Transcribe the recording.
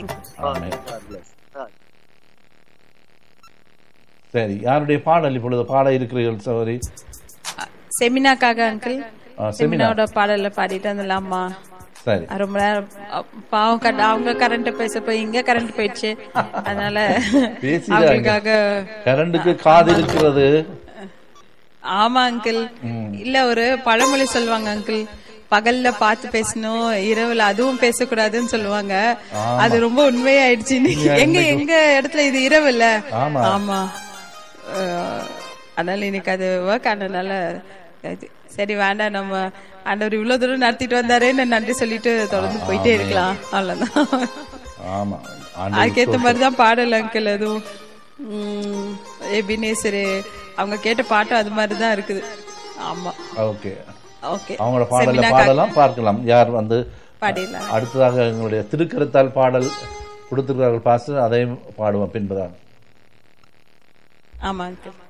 Thank you amen. God bless. ஆ. சரி யாருடைய பாடல் இப்பொழுது பாட இருக்கிறீர்கள் சகோதரி செமினாக்காக அங்கிள் ஆ, செமினா செமினாவோட பாடல்ல பாடிட்டு வந்துடலாமா சரி ரொம்ப நேரம் அ, பாவம் கட அவங்க கரண்ட் பேச போய் இங்க கரண்ட் போயிடுச்சு அதனால பேசிடாங்க. அவங்களுக்காக கரண்டுக்கு காது இருக்கிறது ஆமா அங்கிள் இல்ல ஒரு பழமொழி சொல்லுவாங்க அங்கிள் பகல்ல பார்த்து பேசணும் இரவுல அதுவும் பேசக்கூடாதுன்னு சொல்லுவாங்க அது ரொம்ப உண்மையாயிடுச்சு இன்னைக்கு. எங்க எங்க இடத்துல இது இரவு இல்ல ஆமா. ஆமா அஹ், அதனால இன்னைக்கு அது ஒர்க் ஆனதுனால இது. சரி வேண்டாம் நம்ம ஆண்டவர் இவ்வளவு தூரம் நடத்திட்டு வந்தாரேன்னு நன்றி சொல்லிட்டு தொடர்ந்து போயிட்டே இருக்கலாம் அவ்வளவுதான் ஆமா ஆண்டவர் அதுக்கேத்த மாதிரிதான் பாடல் அங்கிள் அதுவும் உம், எபினேசரு அவங்க கேட்ட பாட்டும் அது மாதிரிதான் இருக்குது ஆமா ஓகே ஓகே அவங்களோட பாடலை செமினா பாடலாம் பார்க்கலாம் யார் வந்து பாடிடலாம் அடுத்ததாக எங்களுடைய திருக்கரத்தால் பாடல் கொடுத்திருக்கிறார்கள் பாஸ்டர் அதையும் பாடுவோம் பின்பதாக ஆமா அங்கிள்